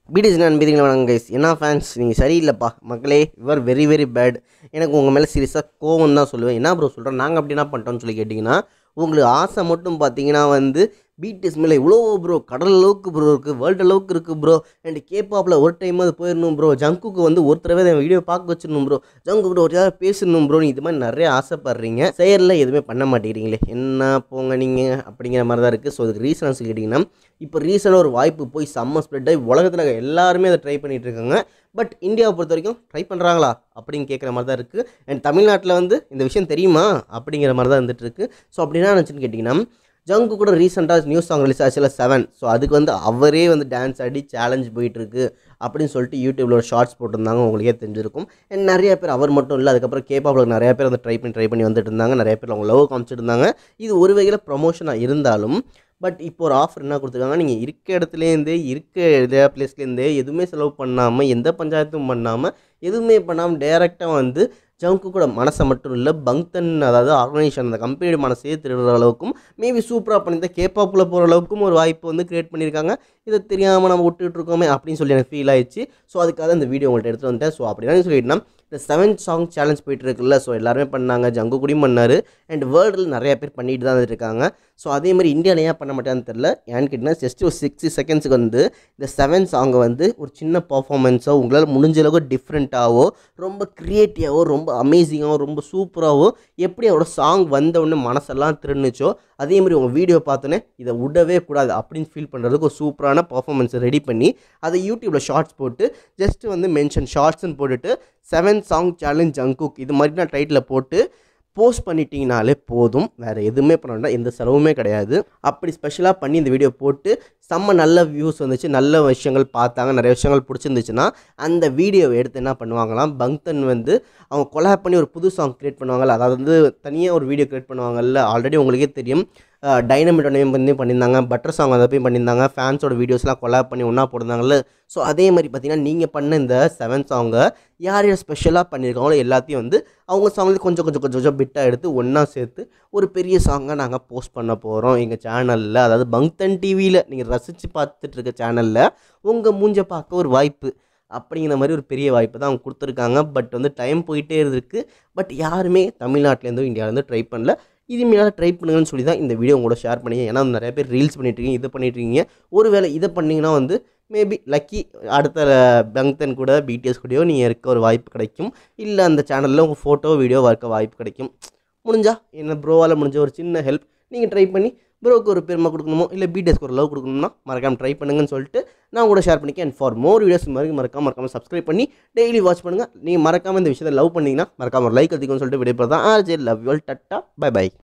BDS நண்பீங்களா வணக்கம் guys என்ன fans நீங்கள் சரியில்லைப்பா மக்களே யுவர் வெரி வெரி பேட் எனக்கு உங்கள் மேலே சீரியஸாக கோவம் தான் சொல்லுவேன் என்ன ப்ரோ சொல்கிறேன் நாங்கள் அப்படி என்ன பண்ணிட்டோம்னு சொல்லி கேட்டிங்கன்னா உங்களுக்கு ஆசை மட்டும் பார்த்தீங்கன்னா வந்து பிடிஎஸ் மேலே இவ்வளோ ப்ரோ கடல் அளவுக்கு ப்ரோ இருக்குது வேர்ல்டு அளவுக்கு இருக்குது ப்ரோ அண்ட் கேப்பாப்பில் ஒரு டைம் அது போயிடணும் ப்ரோ ஜங்குக்கு வந்து ஒரு தடவை என் வீடியோ பார்க்க வச்சிடணும் ப்ரோ ஜங்கு கூட ஒரு யாராவது பேசணும் ப்ரோ இது மாதிரி நிறைய ஆசைப்படுறீங்க செயலில் எதுவுமே பண்ண மாட்டேங்கிறீங்களே என்ன போங்க நீங்கள் அப்படிங்கிற மாதிரி தான் இருக்குது ஸோ அதுக்கு ரீசன் சொல்லிக்கிட்டிங்கன்னா இப்போ ரீசனாக ஒரு வாய்ப்பு போய் செம்ம ஸ்ப்ரெட் ஆகி உலகத்தில் இருக்க எல்லாருமே அதை ட்ரை பண்ணிட்டு இருக்காங்க பட் இந்தியாவை பொறுத்த வரைக்கும் ட்ரை பண்ணுறாங்களா அப்படின்னு கேட்குற மாதிரி தான் இருக்குது அண்ட் தமிழ்நாட்டில் வந்து இந்த விஷயம் தெரியுமா அப்படிங்கிற மாதிரி தான் வந்துட்டு இருக்கு ஸோ அப்படின்னா நினச்சுன்னு கேட்டிங்கன்னா ஜங்கு கூட ரீசெண்டாக நியூஸ் சாங் ரிலீஸ் ஆச்சுல செவன் ஸோ அதுக்கு வந்து அவரே வந்து டான்ஸ் ஆடி சேலஞ்ச் போயிட்டுருக்கு அப்படின்னு சொல்லிட்டு யூடியூப்பில் ஒரு ஷார்ட்ஸ் போட்டிருந்தாங்க உங்களுக்கே தெரிஞ்சிருக்கும் அண்ட் நிறைய பேர் அவர் மட்டும் இல்லை அதுக்கப்புறம் கேப்பாப்பில் நிறைய பேர் வந்து ட்ரை பண்ணி ட்ரை பண்ணி வந்துட்டு இருந்தாங்க நிறைய பேர் அவங்க லவ் காமிச்சிட்டு இருந்தாங்க இது ஒரு வகையில் ப்ரொமோஷனாக இருந்தாலும் பட் இப்போ ஒரு ஆஃபர் என்ன கொடுத்துருக்காங்க நீங்கள் இருக்க இடத்துலேருந்தே இருக்க இதே பிளேஸ்லேருந்தே எதுவுமே செலவு பண்ணாமல் எந்த பஞ்சாயத்தும் பண்ணாமல் எதுவுமே பண்ணாமல் டேரெக்டாக வந்து ஜங்கு கூட மனசை மட்டும் இல்லை பங்தன் அதாவது ஆர்கனைசேஷன் அந்த கம்பெனியோட மனசையே திருடுற அளவுக்கும் மேபி சூப்பராக பண்ணியிருந்த கேப்பாப்பில் போகிற அளவுக்கும் ஒரு வாய்ப்பு வந்து கிரியேட் பண்ணியிருக்காங்க இதை தெரியாமல் நம்ம விட்டுட்டு இருக்கோமே அப்படின்னு சொல்லி எனக்கு ஃபீல் ஆயிடுச்சு ஸோ அதுக்காக இந்த வீடியோ உங்கள்கிட்ட எடுத்துகிட்டு வந்தேன் ஸோ அப்படின்னா சொல்லிட்டுனா இந்த செவன் சாங் சேலஞ்ச் போயிட்டு இருக்குல்ல ஸோ எல்லாருமே பண்ணாங்க ஜங்கு கூடயும் பண்ணார் அண்ட் வேர்ல்டில் நிறைய பேர் பண்ணிட்டு தான் இருக்காங்க ஸோ அதே மாதிரி இந்தியாவில் ஏன் பண்ண மாட்டேன்னு தெரில ஏன்னு கேட்டிங்கன்னா ஜஸ்ட் ஒரு சிக்ஸ்டி செகண்ட்ஸுக்கு வந்து இந்த செவன் சாங்கை வந்து ஒரு சின்ன பர்ஃபார்மன்ஸோ உங்களால் முடிஞ்ச அளவுக்கு டிஃப்ரெண்ட்டாகவோ ரொம்ப க்ரியேட்டிவாகவோ ரொம்ப அமேசிங்காகவோ ரொம்ப சூப்பராகவோ எப்படி அவரோட சாங் வந்த உடனே மனசெல்லாம் திருந்துச்சோ அதே மாதிரி உங்கள் வீடியோ பார்த்தோன்னே இதை விடவே கூடாது அப்படின்னு ஃபீல் பண்ணுறதுக்கு ஒரு சூப்பரான பர்ஃபார்மன்ஸை ரெடி பண்ணி அதை யூடியூப்பில் ஷார்ட்ஸ் போட்டு ஜஸ்ட் வந்து மென்ஷன் ஷார்ட்ஸ்னு போட்டுட்டு செவன் சாங் சேலஞ்ச் ஜங்குக் இது மாதிரி நான் டைட்டில் போட்டு போஸ்ட் பண்ணிட்டீங்கனாலே போதும் வேறு எதுவுமே பண்ண வேண்டாம் எந்த செலவுமே கிடையாது அப்படி ஸ்பெஷலாக பண்ணி இந்த வீடியோ போட்டு செம்ம நல்ல வியூஸ் வந்துச்சு நல்ல விஷயங்கள் பார்த்தாங்க நிறைய விஷயங்கள் பிடிச்சிருந்துச்சுன்னா அந்த வீடியோவை எடுத்து என்ன பண்ணுவாங்களாம் பங்தன் வந்து அவங்க கொலாப் பண்ணி ஒரு புது சாங் க்ரியேட் பண்ணுவாங்கல்ல அதாவது வந்து தனியாக ஒரு வீடியோ க்ரியேட் பண்ணுவாங்கல்ல ஆல்ரெடி உங்களுக்கே தெரியும் டைனமிட் நேம் பண்ணி பண்ணியிருந்தாங்க பட்டர் சாங் அதை போய் பண்ணியிருந்தாங்க ஃபேன்ஸோட வீடியோஸ்லாம் கொலாப் பண்ணி ஒன்றா போட்டிருந்தாங்கல்ல ஸோ அதே மாதிரி பார்த்தீங்கன்னா நீங்கள் பண்ண இந்த செவன் சாங்கை யார் யார் ஸ்பெஷலாக பண்ணியிருக்காங்களோ எல்லாத்தையும் வந்து அவங்க சாங்லேயே கொஞ்சம் கொஞ்சம் கொஞ்சம் கொஞ்சம் பிட்டாக எடுத்து ஒன்றா சேர்த்து ஒரு பெரிய சாங்காக நாங்கள் போஸ்ட் பண்ண போகிறோம் எங்கள் சேனலில் அதாவது பங்தன் டிவியில் நீங்கள் ரசித்து பார்த்துட்டு இருக்க சேனலில் உங்கள் மூஞ்ச பார்க்க ஒரு வாய்ப்பு அப்படிங்கிற மாதிரி ஒரு பெரிய வாய்ப்பு தான் அவங்க கொடுத்துருக்காங்க பட் வந்து டைம் போயிட்டே இருக்குது பட் யாருமே தமிழ்நாட்டிலேருந்தோ இந்தியாவிலேருந்து ட்ரை பண்ணல இதுமாரி ட்ரை பண்ணுங்கன்னு சொல்லி தான் இந்த வீடியோ உங்களோட ஷேர் பண்ணி ஏன்னா நிறைய பேர் ரீல்ஸ் பண்ணிட்டுருக்கீங்க இது பண்ணிட்டுருக்கீங்க ஒருவேளை இதை பண்ணிங்கன்னா வந்து மேபி லக்கி அடுத்த பங்தன் கூட பிடிஎஸ் கூடயோ நீங்கள் இருக்க ஒரு வாய்ப்பு கிடைக்கும் இல்லை அந்த சேனலில் உங்கள் ஃபோட்டோ வீடியோ இருக்க வாய்ப்பு கிடைக்கும் முடிஞ்சா என்ன ப்ரோவால் முடிஞ்ச ஒரு சின்ன ஹெல்ப் நீங்கள் ட்ரை பண்ணி ப்ரோக்கு ஒரு பெருமை கொடுக்கணுமோ இல்லை பிடிஎஸ்க்கு ஒரு லவ் கொடுக்கணும்னா மறக்காமல் ட்ரை பண்ணுங்கன்னு சொல்லிட்டு நான் கூட ஷேர் பண்ணிக்கேன் அண்ட் ஃபார் மோர் வீடியோஸ் மாதிரி மறக்காம மறக்காமல் சப்ஸ்கிரைப் பண்ணி டெய்லி வாட்ச் பண்ணுங்கள் நீங்கள் மறக்காமல் இந்த விஷயத்தை லவ் பண்ணிங்கன்னா மறக்காம ஒரு லைக் அதிகம்னு சொல்லிட்டு விடைபெறதான் ஆ சரி love you all tata bye by